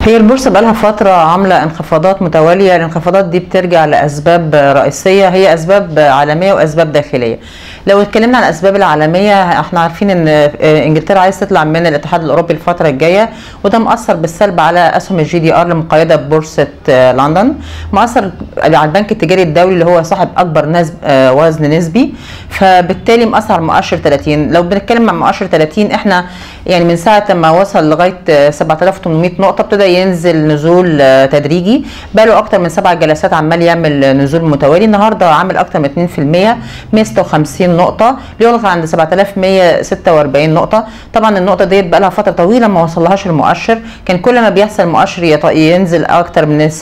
هي البورصة بقالها فترة عاملة انخفاضات متوالية الانخفاضات دي بترجع لأسباب رئيسية هي أسباب عالمية وأسباب داخلية لو اتكلمنا عن الأسباب العالمية احنا عارفين ان انجلترا عايز تطلع من الاتحاد الأوروبي الفترة الجاية وده مأثر بالسلب على أسهم الجي دي ار المقيدة ببورصة لندن مأثر على البنك التجاري الدولي اللي هو صاحب أكبر نسب وزن نسبي فبالتالي مأثر على مؤشر 30 لو بنتكلم عن مؤشر 30 احنا يعني من ساعة ما وصل لغاية 7800 نقطة ابتدى ينزل نزول تدريجي بقاله اكتر من سبع جلسات عمال يعمل نزول متوالي النهارده عامل اكتر من 2% 156 نقطه ليلغى عند 7146 نقطه طبعا النقطه ديت بقى لها فتره طويله ما وصلهاش المؤشر كان كل ما بيحصل مؤشر ينزل اكتر من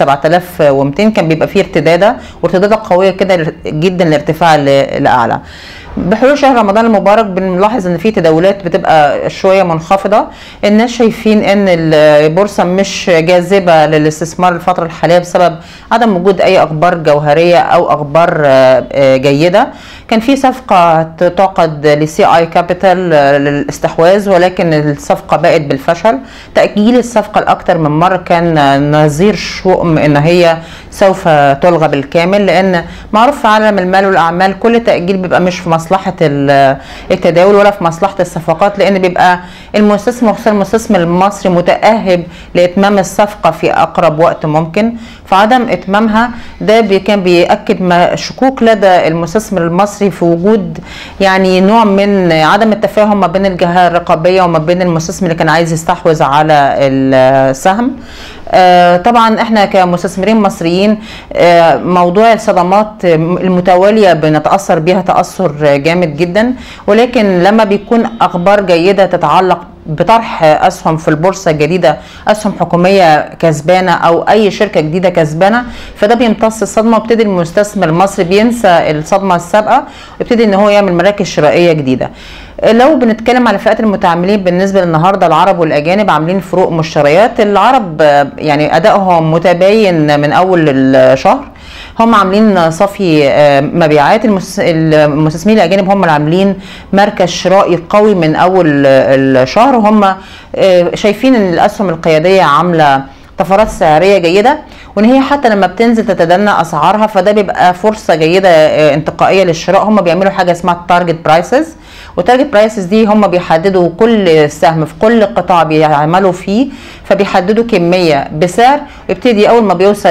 7200 كان بيبقى فيه ارتداده وارتداده قويه كده جدا لارتفاع لاعلى بحلول شهر رمضان المبارك بنلاحظ ان في تداولات بتبقى شويه منخفضه الناس شايفين ان البورصه مش جاذبه للاستثمار الفتره الحاليه بسبب عدم وجود اي اخبار جوهريه او اخبار جيده كان في صفقه تعقد لسي اي كابيتال للاستحواذ ولكن الصفقه بقت بالفشل تاجيل الصفقه لاكثر من مره كان نظير شؤم ان هي سوف تلغى بالكامل لان معروف في عالم المال والاعمال كل تاجيل بيبقى مش في مصلحه التداول ولا في مصلحه الصفقات لان بيبقى المستثمر خصوصا المستثمر المصري متاهب لاتمام الصفقه في اقرب وقت ممكن فعدم اتمامها ده كان بياكد شكوك لدى المستثمر المصري في وجود يعني نوع من عدم التفاهم ما بين الجهه الرقابيه وما بين المستثمر اللي كان عايز يستحوذ على السهم آه طبعا احنا كمستثمرين مصريين آه موضوع الصدمات المتواليه بنتاثر بيها تاثر جامد جدا ولكن لما بيكون اخبار جيده تتعلق بطرح اسهم في البورصه الجديده اسهم حكوميه كسبانه او اي شركه جديده كسبانه فده بيمتص الصدمه ويبتدي المستثمر المصري بينسى الصدمه السابقه ويبتدي ان هو يعمل مراكز شرائيه جديده لو بنتكلم على فئات المتعاملين بالنسبه للنهارده العرب والاجانب عاملين فروق مشتريات العرب يعني ادائهم متباين من اول الشهر هم عاملين صافي مبيعات المستثمرين الاجانب هم اللي عاملين مركز شرائي قوي من اول الشهر وهم شايفين ان الاسهم القياديه عامله طفرات سعريه جيده وان هي حتى لما بتنزل تتدنى اسعارها فده بيبقى فرصه جيده انتقائيه للشراء هم بيعملوا حاجه اسمها التارجت برايسز والتارجت برايسز دي هم بيحددوا كل سهم في كل قطاع بيعملوا فيه فبيحددوا كميه بسعر ويبتدي اول ما بيوصل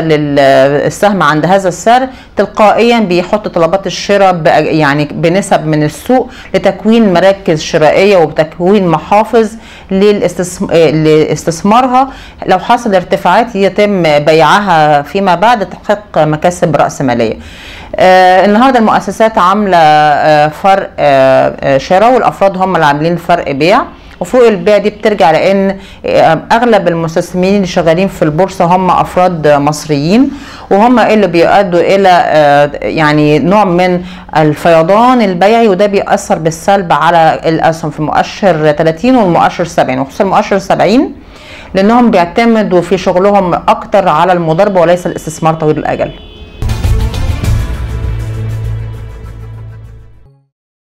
للسهم عند هذا السعر تلقائيا بيحط طلبات الشراء يعني بنسب من السوق لتكوين مراكز شرائيه وبتكوين محافظ لاستثمارها لو حصل ارتفاعات يتم بيعها فيما بعد تحقيق مكاسب راسماليه. آه النهارده المؤسسات عامله آه فرق آه شراء والافراد هم اللي عاملين فرق بيع وفوق البيع دي بترجع لان اغلب المستثمرين اللي شغالين في البورصه هم افراد مصريين وهم اللي بيؤدوا الى يعني نوع من الفيضان البيعي وده بيأثر بالسلب على الاسهم في مؤشر 30 والمؤشر 70 وخصوصا المؤشر 70 لانهم بيعتمدوا في شغلهم اكتر على المضاربه وليس الاستثمار طويل الاجل